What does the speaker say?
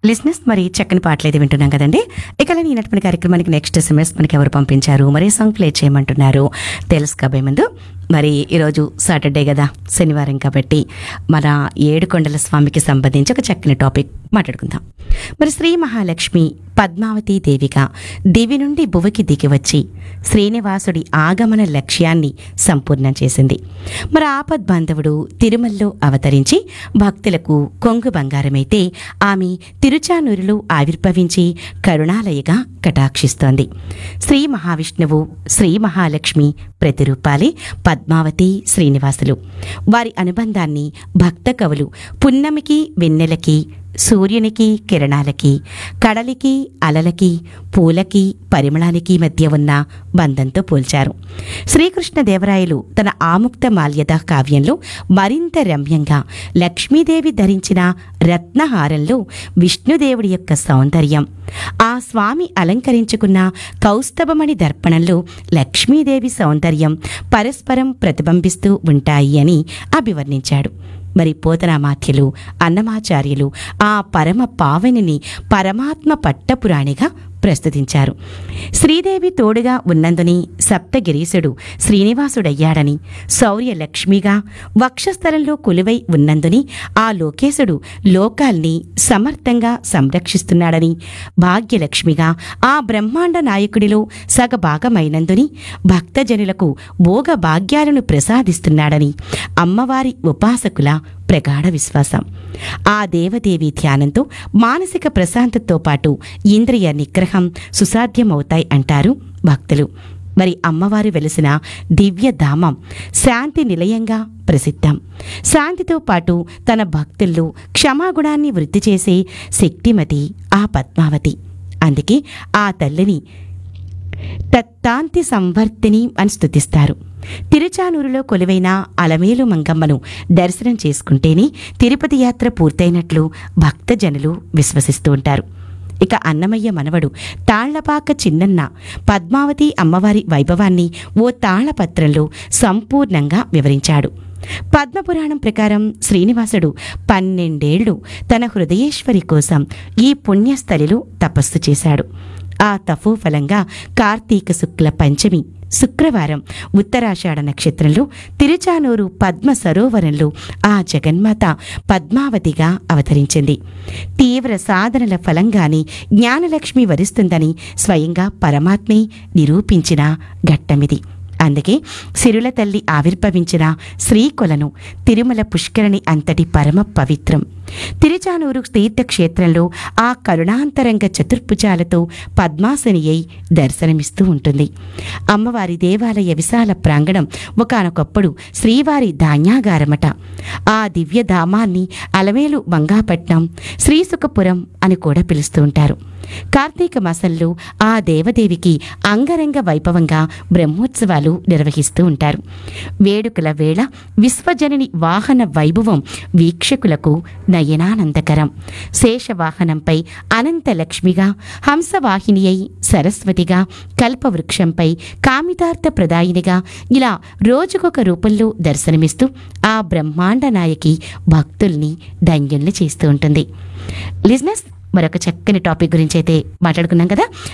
లిస్నెస్ మరి చక్కని పాటలు అయితే వింటున్నాం కదండి ఇక ఈనటువంటి కార్యక్రమానికి నెక్స్ట్ ఎస్ఎంఎస్ మనకి ఎవరు పంపించారు మరి సాంగ్ ప్లే చేయమంటున్నారు తెలుసు కాబోయే ముందు మరి ఈరోజు సాటర్డే కదా శనివారం కాబట్టి మన ఏడుకొండల స్వామికి సంబంధించి ఒక చక్కని టాపిక్ మాట్లాడుకుందాం మరి శ్రీ మహాలక్ష్మి పద్మావతి దేవిగా దివి నుండి భువికి దిగి వచ్చి శ్రీనివాసుడి ఆగమన లక్ష్యాన్ని సంపూర్ణం చేసింది మరి ఆపద్ బాంధవుడు తిరుమలలో అవతరించి భక్తులకు కొంగు బంగారమైతే ఆమె తిరుచానూరులో ఆవిర్భవించి కరుణాలయగా కటాక్షిస్తోంది శ్రీ మహావిష్ణువు శ్రీ మహాలక్ష్మి ప్రతిరూపాలే పద్మావతి శ్రీనివాసులు వారి అనుబంధాన్ని భక్త కవులు పున్నమికి వెన్నెలకి సూర్యునికి కిరణాలకి కడలికి అలలకి పూలకి పరిమళానికి మధ్య ఉన్న బంధంతో పోల్చారు శ్రీకృష్ణదేవరాయలు తన ఆముక్త మాల్యద కావ్యంలో మరింత రమ్యంగా లక్ష్మీదేవి ధరించిన రత్నహారంలో విష్ణుదేవుడి యొక్క సౌందర్యం ఆ స్వామి అలంకరించుకున్న కౌస్తభమణి దర్పణంలో లక్ష్మీదేవి సౌందర్యం పరస్పరం ప్రతిబింబిస్తూ ఉంటాయి అని అభివర్ణించాడు మరి పోతనామాత్యులు అన్నమాచార్యులు ఆ పరమ పావనిని పరమాత్మ పట్టపురాణిగా ప్రస్తుతించారు శ్రీదేవి తోడుగా ఉన్నందుని సప్తగిరీశుడు శ్రీనివాసుడయ్యాడని శౌర్య లక్ష్మిగా వక్షస్థలంలో కొలువై ఉన్నందుని ఆ లోకేశుడు లోకాల్ని సమర్థంగా సంరక్షిస్తున్నాడని భాగ్యలక్ష్మిగా ఆ బ్రహ్మాండ నాయకుడిలో సగభాగమైనందుని భక్తజనులకు భోగ భాగ్యాలను ప్రసాదిస్తున్నాడని అమ్మవారి ఉపాసకుల ప్రగాఢ విశ్వాసం ఆ దేవదేవి ధ్యానంతో మానసిక ప్రశాంతతతో పాటు ఇంద్రియ నిగ్రహం సుసాధ్యమవుతాయి అంటారు భక్తులు మరి అమ్మవారు వెలిసిన దివ్య ధామం శాంతి నిలయంగా ప్రసిద్ధం శాంతితో పాటు తన భక్తుల్లో క్షమాగుణాన్ని వృద్ధి చేసే శక్తిమతి ఆ పద్మావతి అందుకే ఆ తల్లిని తత్తాంతి సంవర్తిని అని స్తుతిస్తారు తిరుచానూరులో కొలువైన అలమేలు మంగమ్మను దర్శనం చేసుకుంటేనే తిరుపతి యాత్ర పూర్తయినట్లు భక్తజనులు విశ్వసిస్తూ ఉంటారు ఇక అన్నమయ్య మనవడు తాళ్లపాక చిన్నన్న పద్మావతి అమ్మవారి వైభవాన్ని ఓ తాళపత్రంలో సంపూర్ణంగా వివరించాడు పద్మపురాణం ప్రకారం శ్రీనివాసుడు పన్నెండేళ్లు తన హృదయేశ్వరి కోసం ఈ పుణ్యస్థలిలో తపస్సు చేశాడు ఆ తపో ఫలంగా కార్తీక శుక్ల పంచమి శుక్రవారం ఉత్తరాషాఢ నక్షత్రంలో తిరుచానూరు పద్మ సరోవరంలో ఆ జగన్మాత పద్మావతిగా అవతరించింది తీవ్ర సాధనల ఫలంగానే జ్ఞానలక్ష్మి వరిస్తుందని స్వయంగా పరమాత్మే నిరూపించిన ఘట్టమిది అందుకే సిరుల తల్లి ఆవిర్భవించిన శ్రీకొలను తిరుమల పుష్కరిణి అంతటి పరమ పవిత్రం తిరుచానూరు తీర్థక్షేత్రంలో ఆ కరుణాంతరంగ చతుర్భుజాలతో పద్మాసని అయి దర్శనమిస్తూ ఉంటుంది అమ్మవారి దేవాలయ విశాల ప్రాంగణం ఒకానొకప్పుడు శ్రీవారి ధాన్యాగారమట ఆ దివ్యధామాన్ని అలమేలు మంగాపట్నం శ్రీసుఖపురం అని కూడా పిలుస్తూ ఉంటారు కార్తీక మాసంలో ఆ దేవదేవికి అంగరంగ వైభవంగా బ్రహ్మోత్సవాలు నిర్వహిస్తూ ఉంటారు వేడుకల వేళ విశ్వజనని వాహన వైభవం వీక్షకులకు నయనానందకరం శేషవాహనంపై అనంత లక్ష్మిగా హంసవాహిని అయి సరస్వతిగా కల్పవృక్షంపై కామితార్థ ప్రదాయినిగా ఇలా రోజుకొక రూపంలో దర్శనమిస్తూ ఆ బ్రహ్మాండ నాయకి భక్తుల్ని ధన్యుల్ని చేస్తూ ఉంటుంది లిజినెస్ మరొక చక్కని టాపిక్ గురించి అయితే మాట్లాడుకున్నాం కదా